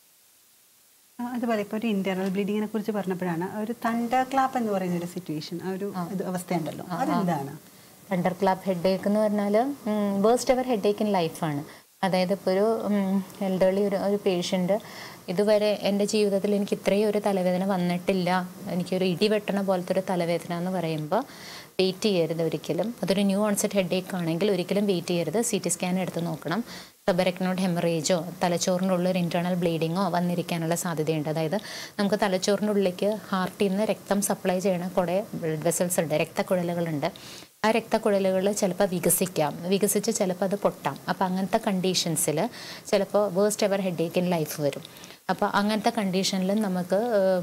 ആ, അതുപോലെ ഇപ്പോൾ ഒരു ഇന്റർണൽ ബ്ലീഡിങ്ങിനെ കുറിച്ച് പറഞ്ഞപ്പോഴാണ് ഒരു തണ്ടർ ക്ലാപ്പ് എന്ന് പറയുന്ന ഒരു സിറ്റുവേഷൻ ആ ഒരു ഇത് അവസ്ഥയുണ്ടല്ലോ അതെന്താണ് തണ്ടർ ക്ലാപ്പ് ഹെഡ് ഏക്ക് എന്ന് പറഞ്ഞാൽ worst ever headache in ലൈഫാണ് അതായത് ഇപ്പോൾ ഒരു എൽഡർലി ഒരു ഒരു പേഷ്യൻ്റ് ഇതുവരെ എൻ്റെ ജീവിതത്തിൽ എനിക്ക് ഇത്രയും ഒരു തലവേദന വന്നിട്ടില്ല എനിക്കൊരു ഇടി വെട്ടണ പോലത്തെ ഒരു തലവേദന എന്ന് പറയുമ്പോൾ വെയിറ്റ് ചെയ്യരുത് ഒരിക്കലും അതൊരു ന്യൂ ഓൺസെറ്റ് ഹെഡ് ഏക്ക് ആണെങ്കിൽ ഒരിക്കലും വെയിറ്റ് ചെയ്യരുത് സി ടി സ്കാൻ എടുത്ത് നോക്കണം സബറക്നോഡ് ഹെമറേജോ തലച്ചോറിനുള്ള ഒരു ഇൻറ്റേർണൽ ബ്ലീഡിങ്ങോ വന്നിരിക്കാനുള്ള സാധ്യതയുണ്ട് അതായത് നമുക്ക് തലച്ചോറിനുള്ളിലേക്ക് ഹാർട്ടിൽ നിന്ന് രക്തം സപ്ലൈ ചെയ്യണ കുറേ ബ്ലഡ് വെസൽസ് ഉണ്ട് രക്തക്കുഴലുകളുണ്ട് ആ രക്തക്കുഴലുകൾ ചിലപ്പോൾ വികസിക്കാം വികസിച്ച് ചിലപ്പോൾ അത് പൊട്ടാം അപ്പോൾ അങ്ങനത്തെ കണ്ടീഷൻസിൽ ചിലപ്പോൾ worst ever headache in life വരും അപ്പോൾ അങ്ങനത്തെ കണ്ടീഷനിൽ നമുക്ക്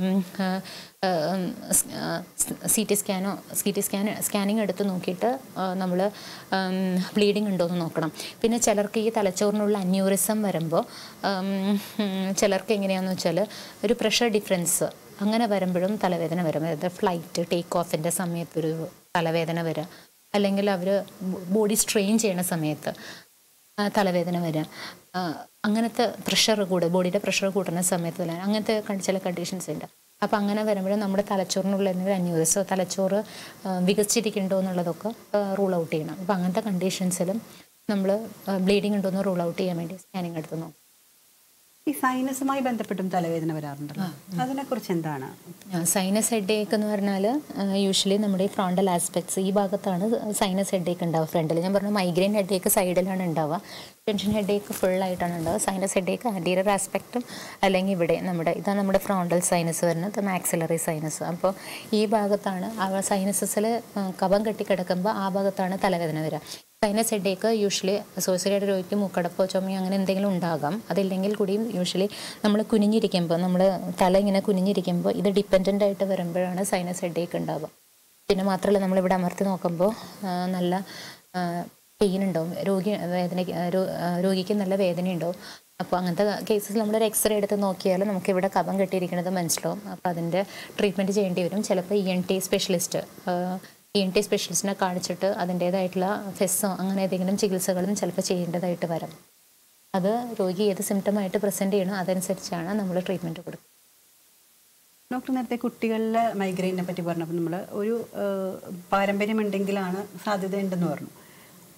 സി ടി സ്കാനോ സി ടി സ്കാൻ സ്കാനിങ് എടുത്ത് നോക്കിയിട്ട് നമ്മൾ ബ്ലീഡിങ് ഉണ്ടോ എന്ന് നോക്കണം പിന്നെ ചിലർക്ക് ഈ തലച്ചോറിനുള്ള അന്യൂറിസം വരുമ്പോൾ ചിലർക്ക് എങ്ങനെയാണെന്ന് വെച്ചാൽ ഒരു പ്രഷർ ഡിഫറൻസ് അങ്ങനെ വരുമ്പോഴും തലവേദന വരും അതായത് ഫ്ലൈറ്റ് ടേക്ക് ഓഫിൻ്റെ സമയത്ത് ഒരു തലവേദന വരിക അല്ലെങ്കിൽ അവർ ബോഡി സ്ട്രെയിൻ ചെയ്യണ സമയത്ത് ആ, തലവേദന വരിക ആ, അങ്ങനത്തെ പ്രഷർ കൂടെ ബോഡിയുടെ പ്രഷർ കൂട്ടുന്ന സമയത്ത് വരാൻ അങ്ങനത്തെ കണ്ട് ചില കണ്ടീഷൻസ് ഉണ്ട് അപ്പോൾ അങ്ങനെ വരുമ്പോൾ നമ്മുടെ തലച്ചോറിനുള്ള എന്തെങ്കിലും അന്യൂറിസോ തലച്ചോറ് ആ, വികസിച്ചിരിക്കുന്നുണ്ടോ എന്നുള്ളതൊക്കെ റൂൾ ഔട്ട് ചെയ്യണം അപ്പോൾ അങ്ങനത്തെ കണ്ടീഷൻസിലും നമ്മൾ ബ്ലീഡിങ് ഉണ്ടോ എന്ന് റൂൾ ഔട്ട് ചെയ്യാൻ വേണ്ടി സ്കാനിങ് എടുത്ത് നോക്കും ഈ സൈനസുമായി ബന്ധപ്പെട്ടും തലവേദന വരാറുണ്ടല്ലോ അതിനെക്കുറിച്ച് എന്താണ് സൈനസ് ഹെഡേക്ക് എന്ന് പറഞ്ഞാൽ യൂഷ്വലി നമ്മുടെ ഈ ഫ്രോണ്ടൽ ആസ്പെക്ട്സ് ഈ ഭാഗത്താണ് സൈനസ് ഹെഡേക്ക് ഉണ്ടാവുക ഫ്രണ്ടിൽ ഞാൻ പറഞ്ഞ മൈഗ്രെയിൻ ഹെഡേക്ക് സൈഡിലാണ് ഉണ്ടാവുക ടെൻഷൻ ഹെഡേക്ക് ഫുള്ളായിട്ടാണ് ഉണ്ടാവുക സൈനസ് ഹെഡേക്ക് ആൻറ്റീരിയർ ആസ്പെക്റ്റും അല്ലെങ്കിൽ ഇവിടെ നമ്മുടെ ഇതാണ് നമ്മുടെ ഫ്രോണ്ടൽ സൈനസ് വരുന്നത് മാക്സിലറി സൈനസ് അപ്പോൾ ഈ ഭാഗത്താണ് ആ സൈനസസിൽ കഫം കെട്ടിക്കിടക്കുമ്പോൾ ആ ഭാഗത്താണ് തലവേദന വരിക സൈനസ് ഹെഡേക്ക് യൂഷ്വലി അസോസിയേറ്റഡ് രോഗിക്ക് മൂക്കടപ്പോ ചുമയോ അങ്ങനെ എന്തെങ്കിലും ഉണ്ടാകാം അതില്ലെങ്കിൽ കൂടിയും യൂഷ്വലി നമ്മൾ കുനിഞ്ഞിരിക്കുമ്പോൾ നമ്മൾ തല ഇങ്ങനെ കുനിഞ്ഞിരിക്കുമ്പോൾ ഇത് ഡിപ്പെൻഡൻ്റ് ആയിട്ട് വരുമ്പോഴാണ് സൈനസ് ഹെഡേക്ക് ഉണ്ടാവുക പിന്നെ മാത്രമല്ല നമ്മളിവിടെ അമർത്തി നോക്കുമ്പോൾ ആ, നല്ല പെയിൻ ഉണ്ടാവും രോഗി വേദന രോഗിക്ക് നല്ല വേദന ഉണ്ടാവും അപ്പോൾ അങ്ങനത്തെ കേസസ് നമ്മളൊരു എക്സ്റേ എടുത്ത് നോക്കിയാൽ നമുക്ക് ഇവിടെ കഫം കെട്ടിയിരിക്കുന്നത് മനസ്സിലാവും അപ്പോൾ അതിൻ്റെ ട്രീറ്റ്മെൻറ്റ് ചെയ്യേണ്ടി വരും ചിലപ്പോൾ E N T specialist E N T സ്പെഷ്യലിസ്റ്റിനെ കാണിച്ചിട്ട് അതിൻ്റേതായിട്ടുള്ള ഫെസ്സോ അങ്ങനെ ഏതെങ്കിലും ചികിത്സകളും ചിലപ്പോൾ ചെയ്യേണ്ടതായിട്ട് വരും അത് രോഗി ഏത് സിംറ്റമായിട്ട് പ്രസൻറ്റ് ചെയ്യണോ അതനുസരിച്ചാണ് നമ്മൾ ട്രീറ്റ്മെൻറ്റ് കൊടുക്കുക ഡോക്ടർ നേരത്തെ കുട്ടികളിലെ മൈഗ്രെയിനെ പറ്റി പറഞ്ഞപ്പോൾ നമ്മൾ ഒരു ആ, പാരമ്പര്യമുണ്ടെങ്കിലാണ് സാധ്യത ഉണ്ടെന്ന് പറഞ്ഞു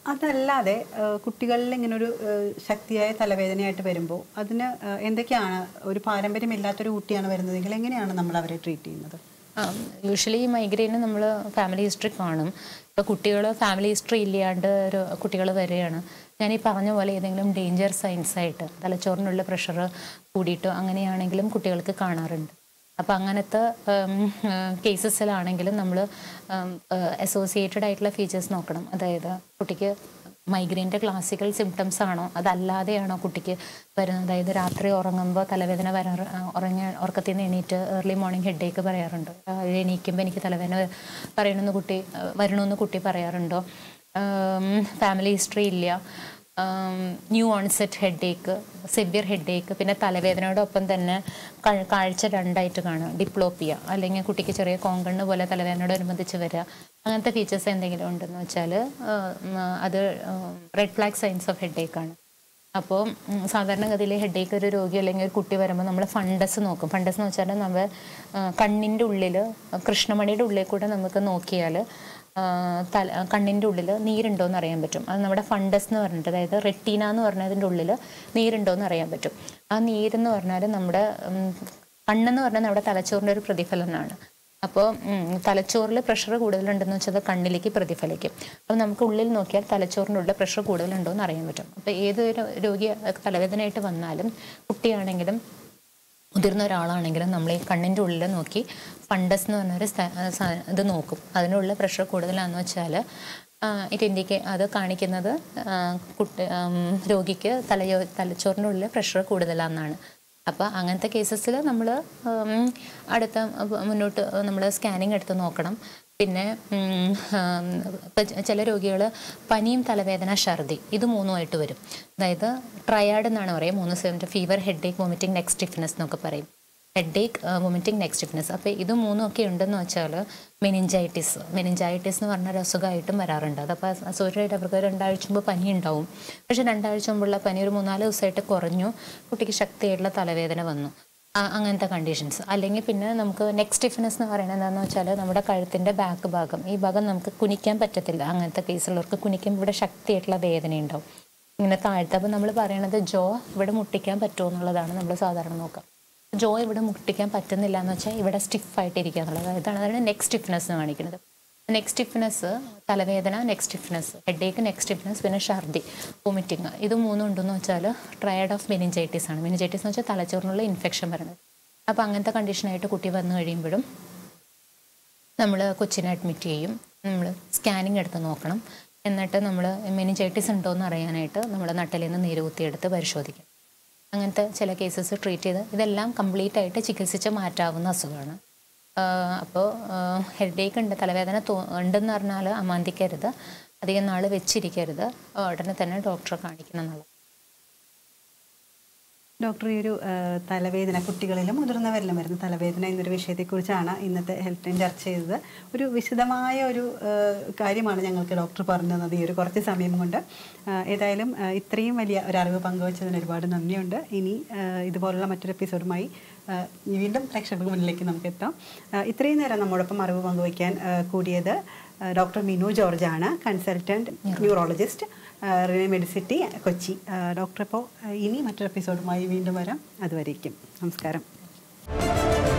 അതല്ലാതെ ആ, കുട്ടികളിൽ ഇങ്ങനെ ഒരു ആ, ശക്തിയായ തലവേദനയായിട്ട് വരുമ്പോൾ അതിന് ആ, എന്തൊക്കെയാണ് ഒരു പാരമ്പര്യമില്ലാത്തൊരു കുട്ടിയാണ് വരുന്നതെങ്കിൽ എങ്ങനെയാണ് നമ്മൾ അവരെ ട്രീറ്റ് ചെയ്യുന്നത് യൂഷ്വലി ഈ മൈഗ്രെയിന് നമ്മൾ ഫാമിലി ഹിസ്റ്ററി കാണും ഇപ്പോൾ കുട്ടികൾ ഫാമിലി ഹിസ്റ്ററി ഇല്ലാണ്ട് ഒരു കുട്ടികൾ വരികയാണ് ഞാൻ ഈ പറഞ്ഞ പോലെ ഏതെങ്കിലും ഡേഞ്ചർ സൈൻസ് ആയിട്ട് തലച്ചോറിനുള്ള പ്രഷർ കൂടിയിട്ടോ അങ്ങനെയാണെങ്കിലും കുട്ടികൾക്ക് കാണാറുണ്ട് അപ്പോൾ അങ്ങനത്തെ കേസസിലാണെങ്കിലും നമ്മൾ അസോസിയേറ്റഡ് ആയിട്ടുള്ള ഫീച്ചേഴ്സ് നോക്കണം അതായത് കുട്ടിക്ക് മൈഗ്രെയിൻ്റെ ക്ലാസിക്കൽ സിംറ്റംസ് ആണോ അതല്ലാതെയാണോ കുട്ടിക്ക് വരുന്നത് അതായത് രാത്രി ഉറങ്ങുമ്പോൾ തലവേദന വരാറ് ആ, ഉറങ്ങ ഉറക്കത്തിൽ നിന്ന് എണീറ്റ് ഏർലി മോർണിംഗ് ഹെഡേക്ക് പറയാറുണ്ട് ആ, എണീക്കുമ്പോൾ എനിക്ക് തലവേദന പറയണമെന്ന് കുട്ടി ആ, വരണമെന്ന് കുട്ടി പറയാറുണ്ടോ ഫാമിലി ഹിസ്റ്ററി ഇല്ല new onset headache severe headache പിന്നെ തലവേദനയോടൊപ്പം തന്നെ കാ- കാഴ്ച രണ്ടായിട്ട് കാണുക ഡിപ്ലോപ്പിയ അല്ലെങ്കിൽ കുട്ടിക്ക് ചെറിയ കോങ്കണ്ണ് പോലെ തലവേദനയോടനുബന്ധിച്ച് വരിക അങ്ങനത്തെ ഫീച്ചേഴ്സ് എന്തെങ്കിലും ഉണ്ടെന്ന് വെച്ചാൽ അത് റെഡ് ഫ്ലാഗ് സൈൻസ് ഓഫ് ഹെഡേക്കാണ് അപ്പോൾ ഉം, സാധാരണഗതിയിൽ ഹെഡേക്ക് ഒരു രോഗി അല്ലെങ്കിൽ ഒരു കുട്ടി വരുമ്പോൾ നമ്മൾ ഫണ്ടസ് നോക്കും ഫണ്ടസ് എന്ന് വെച്ചാൽ നമ്മൾ കണ്ണിൻ്റെ ഉള്ളിൽ കൃഷ്ണമണിയുടെ ഉള്ളിൽ കൂടെ നമുക്ക് നോക്കിയാൽ തല കണ്ണിൻ്റെ ഉള്ളിൽ നീരുണ്ടോ എന്ന് അറിയാൻ പറ്റും അത് നമ്മുടെ ഫണ്ടസ് എന്ന് പറഞ്ഞിട്ട് അതായത് റെട്ടീന എന്ന് പറഞ്ഞതിൻ്റെ ഉള്ളിൽ നീരുണ്ടോ എന്ന് അറിയാൻ പറ്റും ആ നീരെന്ന് പറഞ്ഞാൽ നമ്മുടെ ഉം, കണ്ണെന്ന് പറഞ്ഞാൽ നമ്മുടെ തലച്ചോറിൻ്റെ ഒരു പ്രതിഫലനമാണ് അപ്പോൾ തലച്ചോറിൽ പ്രഷർ കൂടുതലുണ്ടെന്ന് വെച്ചാൽ അത് കണ്ണിലേക്ക് പ്രതിഫലിക്കും അപ്പോൾ നമുക്ക് ഉള്ളിൽ നോക്കിയാൽ തലച്ചോറിനുള്ള പ്രഷർ കൂടുതലുണ്ടോ എന്ന് അറിയാൻ പറ്റും അപ്പോൾ ഏതൊരു രോഗി തലവേദനയായിട്ട് വന്നാലും കുട്ടിയാണെങ്കിലും മുതിർന്ന ഒരാളാണെങ്കിലും നമ്മൾ ഈ കണ്ണിൻ്റെ ഉള്ളിൽ നോക്കി ഫണ്ടസ് എന്ന് പറഞ്ഞൊരു സ്ഥ- സ- ഇത് നോക്കും അതിനുള്ള പ്രഷർ കൂടുതലാണെന്ന് വെച്ചാൽ ഇറ്റ് ഇൻഡിക്കേ അത് കാണിക്കുന്നത് ആ, കുട്ടി ആം, രോഗിക്ക് തലയോ തലച്ചോറിൻ്റെ ഉള്ളിൽ പ്രഷർ കൂടുതലാണെന്നാണ് അപ്പോൾ അങ്ങനത്തെ കേസസിൽ നമ്മൾ അടുത്ത അഹ് മുന്നോട്ട് നമ്മൾ സ്കാനിങ് എടുത്ത് നോക്കണം പിന്നെ ഉം, ആം, ഇപ്പം ചില രോഗികൾ പനിയും തലവേദന ഛർദി ഇത് മൂന്നുമായിട്ട് വരും അതായത് ട്രയാഡ് എന്നാണ് പറയുക മൂന്ന് സെവൻറ്റ് fever headache vomiting neck stiffness എന്നൊക്കെ പറയും ഹെഡേക്ക് വോമിറ്റിംഗ് നെക്ക് സ്റ്റിഫ്നെസ് അപ്പോൾ ഇത് മൂന്നും ഒക്കെ ഉണ്ടെന്ന് വെച്ചാൽ മെനിഞ്ചൈറ്റിസ് മെനിഞ്ചൈറ്റിസ് എന്ന് പറഞ്ഞ ഒരു അസുഖമായിട്ടും വരാറുണ്ട് അതപ്പോൾ അസുഖമായിട്ട് അവർക്ക് രണ്ടാഴ്ച മുമ്പ് പനി ഉണ്ടാവും പക്ഷേ രണ്ടാഴ്ച മുമ്പുള്ള പനി ഒരു മൂന്നാല് ദിവസമായിട്ട് കുറഞ്ഞു കുട്ടിക്ക് ശക്തിയായിട്ടുള്ള തലവേദന വന്നു ആ, അങ്ങനത്തെ കണ്ടീഷൻസ് അല്ലെങ്കിൽ പിന്നെ നമുക്ക് നെക്ക് സ്റ്റിഫ്നെസ് എന്ന് പറയുന്നത് എന്താണെന്ന് വെച്ചാൽ നമ്മുടെ കഴുത്തിൻ്റെ ബാക്ക് ഭാഗം ഈ ഭാഗം നമുക്ക് കുനിക്കാൻ പറ്റത്തില്ല അങ്ങനത്തെ കേസുള്ളവർക്ക് കുനിക്കുമ്പോൾ ഇവിടെ ശക്തിയായിട്ടുള്ള വേദന ഉണ്ടാവും ഇങ്ങനെ താഴ്ത്ത അപ്പോൾ നമ്മൾ പറയണത് ജോ ഇവിടെ മുട്ടിക്കാൻ പറ്റുമോ എന്നുള്ളതാണ് നമ്മൾ സാധാരണ നോക്കുക ജോ ഇവിടെ മുട്ടിക്കാൻ പറ്റുന്നില്ല എന്ന് വെച്ചാൽ ഇവിടെ സ്റ്റിഫായിട്ടിരിക്കുക എന്നുള്ളത് അതാണ് അതാണ് നെക്ക് സ്റ്റിഫ്നെസ് എന്ന് കാണിക്കുന്നത് നെക്ക് സ്റ്റിഫ്നെസ് തലവേദന neck stiffness headache neck stiffness പിന്നെ ഛർദി വോമിറ്റിങ് ഇത് മൂന്നും ഉണ്ടെന്ന് വെച്ചാൽ ട്രയഡ് ഓഫ് മെനിഞ്ചൈറ്റിസ് ആണ് മെനിഞ്ചൈറ്റിസ് എന്ന് വെച്ചാൽ തലച്ചോറിനുള്ള ഇൻഫെക്ഷൻ വരുന്നത് അപ്പോൾ അങ്ങനത്തെ കണ്ടീഷനായിട്ട് കുട്ടി വന്നു കഴിയുമ്പോഴും നമ്മൾ കൊച്ചിനെ അഡ്മിറ്റ് ചെയ്യും നമ്മൾ സ്കാനിങ് എടുത്ത് നോക്കണം എന്നിട്ട് നമ്മൾ മെനിഞ്ചൈറ്റിസ് ഉണ്ടോ എന്ന് അറിയാനായിട്ട് നമ്മൾ നട്ടലിൽ നിന്ന് നീര് കുത്തിയെടുത്ത് പരിശോധിക്കും അങ്ങനത്തെ ചില കേസസ് ട്രീറ്റ് ചെയ്ത് ഇതെല്ലാം കംപ്ലീറ്റ് ആയിട്ട് ചികിത്സിച്ച് മാറ്റാവുന്ന അസുഖമാണ് അപ്പോൾ ഹെഡേക്ക് ഉണ്ട് തലവേദന തോ ഉണ്ടെന്ന് പറഞ്ഞാൽ അമാന്തിക്കരുത് അധികം നാൾ വെച്ചിരിക്കരുത് ഉടനെ തന്നെ ഡോക്ടറെ കാണിക്കണം എന്നുള്ളത് ഡോക്ടർ ഈ ഒരു ആ, തലവേദന കുട്ടികളിലും മുതിർന്നവരിലും വരുന്ന തലവേദന എന്നൊരു വിഷയത്തെക്കുറിച്ചാണ് ഇന്നത്തെ ഹെൽത്ത് ലൈൻ ചർച്ച ചെയ്തത് ഒരു വിശദമായ ഒരു ആ, കാര്യമാണ് ഞങ്ങൾക്ക് ഡോക്ടർ പറഞ്ഞു തന്നത് ഈ ഒരു കുറച്ച് സമയം കൊണ്ട് ആ, ഏതായാലും ആ, ഇത്രയും വലിയ ഒരു അറിവ് പങ്കുവച്ചതിന് ഒരുപാട് നന്ദിയുണ്ട് ഇനി ആ, ഇതുപോലുള്ള മറ്റൊരു എപ്പിസോഡുമായി ആ, വീണ്ടും പ്രേക്ഷകർക്ക് മുന്നിലേക്ക് നമുക്ക് എത്താം ആ, ഇത്രയും നേരം നമ്മോടൊപ്പം അറിവ് പങ്കുവയ്ക്കാൻ ആ, കൂടിയത് ആ, ഡോക്ടർ മിനു ജോർജാണ് consultant neurologist Renai Medicity Kochi ആ, ഡോക്ടർ ഇപ്പോൾ ഇനി മറ്റൊരു എപ്പിസോഡുമായി വീണ്ടും വരാം അതുവരേക്കും നമസ്കാരം